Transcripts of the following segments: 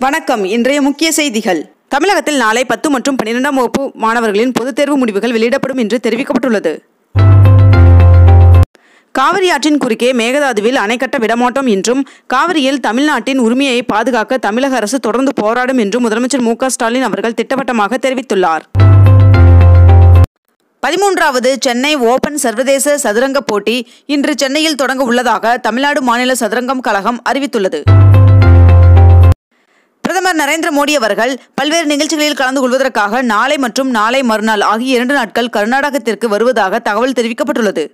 வணக்கம் இன்றைய முக்கிய செய்திகள் தமிழகத்தில் நாளை பத்து மற்றும் பன்னிரெண்டாம் வகுப்பு மாணவர்களின் பொதுத் தேர்வு முடிவுகள் வெளியிடப்படும் என்று தெரிவிக்கப்பட்டுள்ளது காவிரி ஆற்றின் குறுக்கே மேகதாதுவில் அணை கட்ட விடமாட்டோம் என்றும் காவிரியில் தமிழ்நாட்டின் உரிமையை பாதுகாக்க தமிழக அரசு தொடர்ந்து போராடும் என்றும் முதலமைச்சர் மு க ஸ்டாலின் அவர்கள் திட்டவட்டமாக தெரிவித்துள்ளார் பதிமூன்றாவது சென்னை ஓபன் சர்வதேச சதுரங்க போட்டி இன்று சென்னையில் தொடங்க உள்ளதாக தமிழ்நாடு மாநில சதுரங்கம் கழகம் அறிவித்துள்ளது பிரதமர் நரேந்திர மோடி அவர்கள் பல்வேறு நிகழ்ச்சிகளில் கலந்து கொள்வதற்காக நாளை மற்றும் நாளை மறுநாள் ஆகிய இரண்டு நாட்கள் கர்நாடகத்திற்கு வருவதாக தகவல் தெரிவிக்கப்பட்டுள்ளது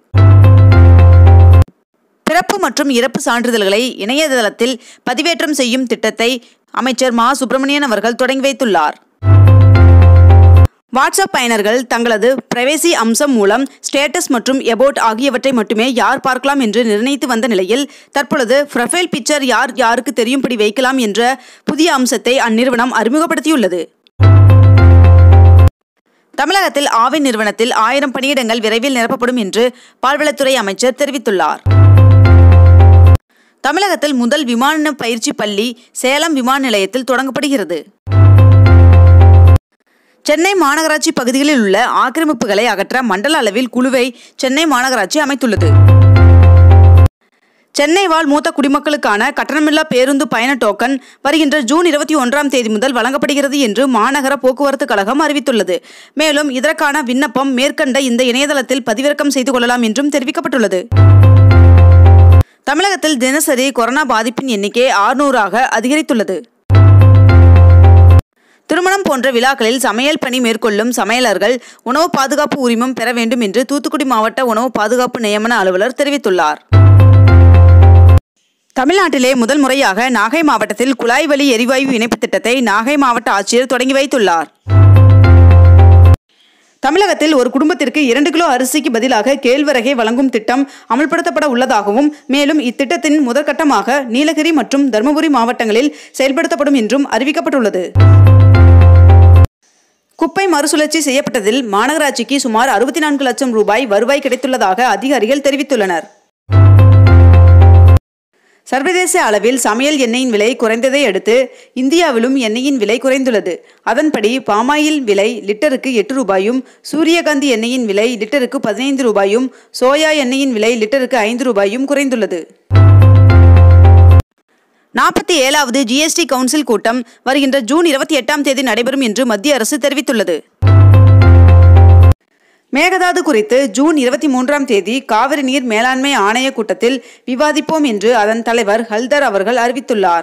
பிறப்பு மற்றும் இறப்பு சான்றிதழ்களை இணையதளத்தில் பதிவேற்றம் செய்யும் திட்டத்தை அமைச்சர் மா சுப்பிரமணியன் அவர்கள் தொடங்கி வைத்துள்ளார் வாட்ஸ்அப் பயனர்கள் தங்களது பிரைவசி அம்சம் மூலம் ஸ்டேட்டஸ் மற்றும் எபோட் ஆகியவற்றை மட்டுமே யார் பார்க்கலாம் என்று நிர்ணயித்து வந்த நிலையில் தற்பொழுது ப்ரொஃபைல் பிக்சர் யார் யாருக்கு தெரியும்படி வைக்கலாம் என்ற புதிய அம்சத்தை அந்நிறுவனம் அறிமுகப்படுத்தியுள்ளது தமிழகத்தில் ஆவின் நிறுவனத்தில் ஆயிரம் பணியிடங்கள் விரைவில் நிரப்பப்படும் என்று பால்வளத்துறை அமைச்சர் தெரிவித்துள்ளார் தமிழகத்தில் முதல் விமான பயிற்சி பள்ளி சேலம் விமான நிலையத்தில் தொடங்கப்படுகிறது சென்னை மாநகராட்சி பகுதிகளில் உள்ள ஆக்கிரமிப்புகளை அகற்ற மண்டல அளவில் குழுவை சென்னை மாநகராட்சி அமைத்துள்ளது சென்னை வாழ் மூத்த குடிமக்களுக்கான கட்டணமில்லா பேருந்து பயண டோக்கன் வருகின்ற ஜூன் இருபத்தி ஒன்றாம் தேதி முதல் வழங்கப்படுகிறது என்று மாநகர போக்குவரத்து கழகம் அறிவித்துள்ளது மேலும் இதற்கான விண்ணப்பம் மேற்கண்ட இந்த இணையதளத்தில் பதிவிறக்கம் செய்து கொள்ளலாம் என்றும் தெரிவிக்கப்பட்டுள்ளது தமிழகத்தில் தினசரி கொரோனா பாதிப்பின் எண்ணிக்கை ஆறுநூறாக அதிகரித்துள்ளது திருமணம் போன்ற விழாக்களில் சமையல் பணி மேற்கொள்ளும் சமையலர்கள் உணவு பாதுகாப்பு உரிமம் பெற வேண்டும் என்று தூத்துக்குடி மாவட்ட உணவு பாதுகாப்பு நியமன அலுவலர் தெரிவித்துள்ளார் தமிழ்நாட்டிலே முதல் முறையாக நாகை மாவட்டத்தில் குழாய் வழி எரிவாயு இணைப்பு திட்டத்தை நாகை மாவட்ட ஆட்சியர் தொடங்கி வைத்துள்ளார் தமிழகத்தில் ஒரு குடும்பத்திற்கு இரண்டு கிலோ அரிசிக்கு பதிலாக கேழ்வரகை வழங்கும் திட்டம் அமல்படுத்தப்பட உள்ளதாகவும் மேலும் இத்திட்டத்தின் முதற்கட்டமாக நீலகிரி மற்றும் தருமபுரி மாவட்டங்களில் செயல்படுத்தப்படும் என்றும் அறிவிக்கப்பட்டுள்ளது குப்பை மறுசுழற்சி செய்யப்பட்டதில் மாநகராட்சிக்கு சுமார் அறுபத்தி நான்கு லட்சம் ரூபாய் வருவாய் கிடைத்துள்ளதாக அதிகாரிகள் தெரிவித்துள்ளனர் சர்வதேச அளவில் சமையல் எண்ணெயின் விலை குறைந்ததை அடுத்து இந்தியாவிலும் எண்ணெயின் விலை குறைந்துள்ளது அதன்படி பாமாயில் விலை லிட்டருக்கு எட்டு ரூபாயும் சூரியகாந்தி எண்ணெயின் விலை லிட்டருக்கு பதினைந்து ரூபாயும் சோயா எண்ணெயின் விலை லிட்டருக்கு ஐந்து ரூபாயும் குறைந்துள்ளது நாற்பத்தி ஏழாவது ஜிஎஸ்டி கவுன்சில் கூட்டம் வருகின்ற ஜூன் இருபத்தி எட்டாம் தேதி நடைபெறும் என்று மத்திய அரசு தெரிவித்துள்ளது மேகதாது குறித்து ஜூன் இருபத்தி மூன்றாம் தேதி காவிரி நீர் மேலாண்மை ஆணைய கூட்டத்தில் விவாதிப்போம் என்று அதன் தலைவர் ஹல்தர் அவர்கள் அறிவித்துள்ளார்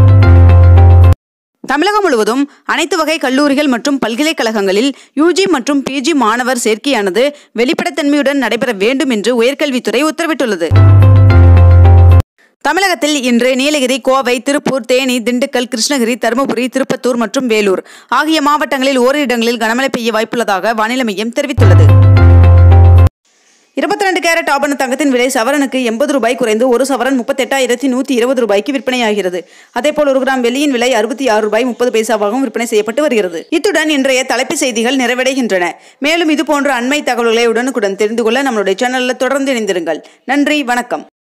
தமிழகம் முழுவதும் அனைத்து வகை கல்லூரிகள் மற்றும் பல்கலைக்கழகங்களில் யூஜி மற்றும் பிஜி மாணவர் சேர்க்கையானது வெளிப்படைத்தன்மையுடன் நடைபெற வேண்டும் என்று உயர்கல்வித்துறை உத்தரவிட்டுள்ளது தமிழகத்தில் இன்று நீலகிரி கோவை திருப்பூர் தேனி திண்டுக்கல் கிருஷ்ணகிரி தருமபுரி திருப்பத்தூர் மற்றும் வேலூர் ஆகிய மாவட்டங்களில் ஓரிரு இடங்களில் கனமழை பெய்ய வாய்ப்புள்ளதாக வானிலை மையம் தெரிவித்துள்ளது இருபத்தி ரெண்டு கேரட் ஆபண தங்கத்தின் விலை சவரனுக்கு எண்பது ரூபாய் குறைந்து ஒரு சவரன் முப்பத்தெட்டாயிரத்தி நூற்றி இருபது ரூபாய்க்கு விற்பனையாகிறது அதேபோல் ஒரு கிராம் வெள்ளியின் விலை அறுபத்தி ஆறு ரூபாய் முப்பது பைசாவாகவும் விற்பனை செய்யப்பட்டு வருகிறது இத்துடன் இன்றைய தலைப்புச் செய்திகள் நிறைவடைகின்றன மேலும் இதுபோன்ற அண்மை தகவல்களை உடனுக்குடன் தெரிந்து கொள்ள நம்மளுடைய சேனலில் தொடர்ந்து இணைந்திருங்கள் நன்றி வணக்கம்